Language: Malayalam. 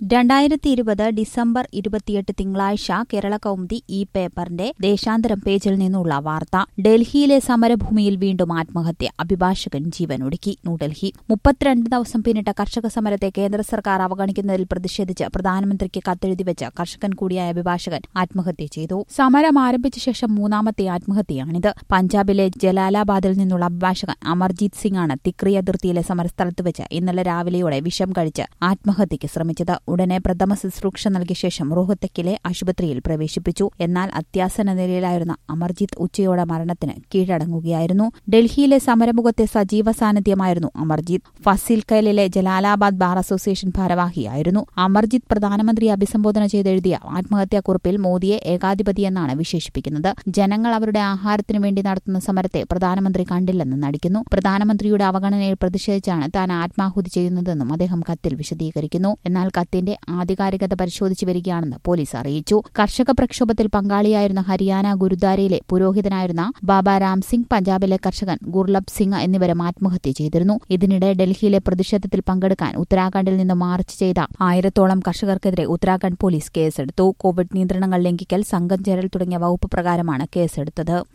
രണ്ടായിരത്തി ഇരുപത് ഡിസംബർ ഇരുപത്തിയെട്ട് തിങ്കളാഴ്ച കേരള കൗമുദി ഈ പേപ്പറിന്റെ ദേശാന്തരം പേജിൽ നിന്നുള്ള വാർത്ത ഡൽഹിയിലെ സമരഭൂമിയിൽ വീണ്ടും ആത്മഹത്യ അഭിഭാഷകൻ ജീവനൊടുക്കി ന്യൂഡൽഹി മുപ്പത്തിരണ്ട് ദിവസം പിന്നിട്ട കർഷക സമരത്തെ കേന്ദ്ര സർക്കാർ അവഗണിക്കുന്നതിൽ പ്രതിഷേധിച്ച് പ്രധാനമന്ത്രിക്ക് കത്തെഴുതി വെച്ച് കർഷകൻ കൂടിയായ അഭിഭാഷകൻ ആത്മഹത്യ ചെയ്തു സമരം ആരംഭിച്ച ശേഷം മൂന്നാമത്തെ ആത്മഹത്യയാണിത് പഞ്ചാബിലെ ജലാലാബാദിൽ നിന്നുള്ള അഭിഭാഷകൻ അമർജീത് സിംഗ് ആണ് തിക്രി അതിർത്തിയിലെ സമരസ്ഥലത്ത് വെച്ച് ഇന്നലെ രാവിലെയോടെ വിഷം കഴിച്ച് ആത്മഹത്യയ്ക്ക് ശ്രമിച്ചത് ഉടനെ പ്രഥമ ശുശ്രൂഷ നൽകിയ ശേഷം റോഹ്തക്കിലെ ആശുപത്രിയിൽ പ്രവേശിപ്പിച്ചു എന്നാൽ അത്യാസന്ന നിലയിലായിരുന്ന അമർജിത്ത് ഉച്ചയോടെ മരണത്തിന് കീഴടങ്ങുകയായിരുന്നു ഡൽഹിയിലെ സമരമുഖത്തെ സജീവ സാന്നിധ്യമായിരുന്നു അമർജിത്ത് ഫസിൽക്കലിലെ ജലാലാബാദ് ബാർ അസോസിയേഷൻ ഭാരവാഹിയായിരുന്നു അമർജിത്ത് പ്രധാനമന്ത്രിയെ അഭിസംബോധന ചെയ്തെഴുതിയ ആത്മഹത്യാക്കുറിപ്പിൽ മോദിയെ ഏകാധിപതിയെന്നാണ് വിശേഷിപ്പിക്കുന്നത് ജനങ്ങൾ അവരുടെ ആഹാരത്തിനു വേണ്ടി നടത്തുന്ന സമരത്തെ പ്രധാനമന്ത്രി കണ്ടില്ലെന്ന് നടിക്കുന്നു പ്രധാനമന്ത്രിയുടെ അവഗണനയിൽ പ്രതിഷേധിച്ചാണ് താൻ ആത്മാഹുതി ചെയ്യുന്നതെന്നും അദ്ദേഹം കത്തിൽ വിശദീകരിക്കുന്നു എന്നാൽ കത്തിന്റെ ആധികാരികത പരിശോധിച്ചു വരികയാണെന്ന് പോലീസ് അറിയിച്ചു കർഷക പ്രക്ഷോഭത്തിൽ പങ്കാളിയായിരുന്ന ഹരിയാന ഗുരുദ്വാരയിലെ പുരോഹിതനായിരുന്ന ബാബ രാം സിംഗ് പഞ്ചാബിലെ കർഷകൻ ഗുർലബ് സിംഗ് എന്നിവരും ആത്മഹത്യ ചെയ്തിരുന്നു ഇതിനിടെ ഡൽഹിയിലെ പ്രതിഷേധത്തിൽ പങ്കെടുക്കാൻ ഉത്തരാഖണ്ഡിൽ നിന്ന് മാർച്ച് ചെയ്ത ആയിരത്തോളം കർഷകർക്കെതിരെ ഉത്തരാഖണ്ഡ് പോലീസ് കേസെടുത്തു കോവിഡ് നിയന്ത്രണങ്ങൾ ലംഘിക്കൽ സംഘം ചേരൽ തുടങ്ങിയ വകുപ്പ് പ്രകാരമാണ് കേസെടുത്തത്